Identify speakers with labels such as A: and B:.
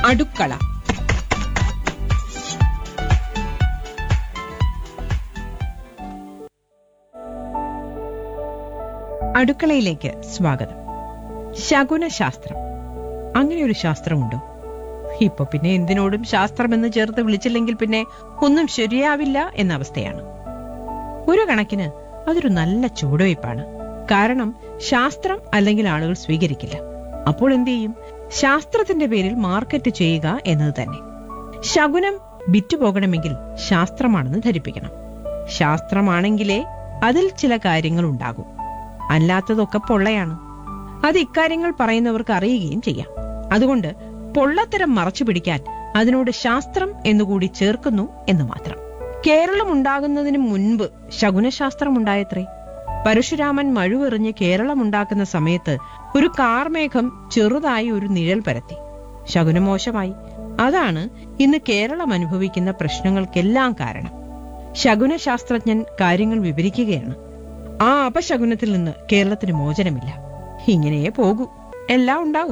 A: അടുക്കള അടുക്കളയിലേക്ക് സ്വാഗതം ശകുന ശാസ്ത്രം അങ്ങനെ ഒരു ശാസ്ത്രമുണ്ടോ ഇപ്പൊ പിന്നെ എന്തിനോടും ശാസ്ത്രമെന്ന് ചേർത്ത് വിളിച്ചില്ലെങ്കിൽ പിന്നെ ഒന്നും ശരിയാവില്ല എന്ന അവസ്ഥയാണ് ഒരു കണക്കിന് അതൊരു നല്ല ചുവടുവയ്പ്പാണ് കാരണം ശാസ്ത്രം അല്ലെങ്കിൽ ആളുകൾ സ്വീകരിക്കില്ല അപ്പോൾ എന്ത് ചെയ്യും ശാസ്ത്രത്തിന്റെ പേരിൽ മാർക്കറ്റ് ചെയ്യുക എന്നത് തന്നെ ശകുനം വിറ്റുപോകണമെങ്കിൽ ശാസ്ത്രമാണെന്ന് ധരിപ്പിക്കണം ശാസ്ത്രമാണെങ്കിലേ അതിൽ ചില കാര്യങ്ങൾ ഉണ്ടാകും അല്ലാത്തതൊക്കെ പൊള്ളയാണ് അത് ഇക്കാര്യങ്ങൾ പറയുന്നവർക്ക് അറിയുകയും ചെയ്യാം അതുകൊണ്ട് പൊള്ളത്തരം മറച്ചു പിടിക്കാൻ അതിനോട് ശാസ്ത്രം എന്നുകൂടി ചേർക്കുന്നു എന്ന് മാത്രം കേരളം ഉണ്ടാകുന്നതിന് മുൻപ് ശകുനശാസ്ത്രം ഉണ്ടായത്രേ പരശുരാമൻ മഴുവെറിഞ്ഞ് കേരളം ഉണ്ടാക്കുന്ന സമയത്ത് ഒരു കാർമേഘം ചെറുതായി ഒരു നിഴൽ പരത്തി ശകുനം മോശമായി അതാണ് ഇന്ന് കേരളം അനുഭവിക്കുന്ന പ്രശ്നങ്ങൾക്കെല്ലാം കാരണം ശകുനശാസ്ത്രജ്ഞൻ കാര്യങ്ങൾ വിവരിക്കുകയാണ് ആ അപശകുനത്തിൽ നിന്ന് കേരളത്തിന് മോചനമില്ല ഇങ്ങനെയേ പോകൂ എല്ലാം ഉണ്ടാകും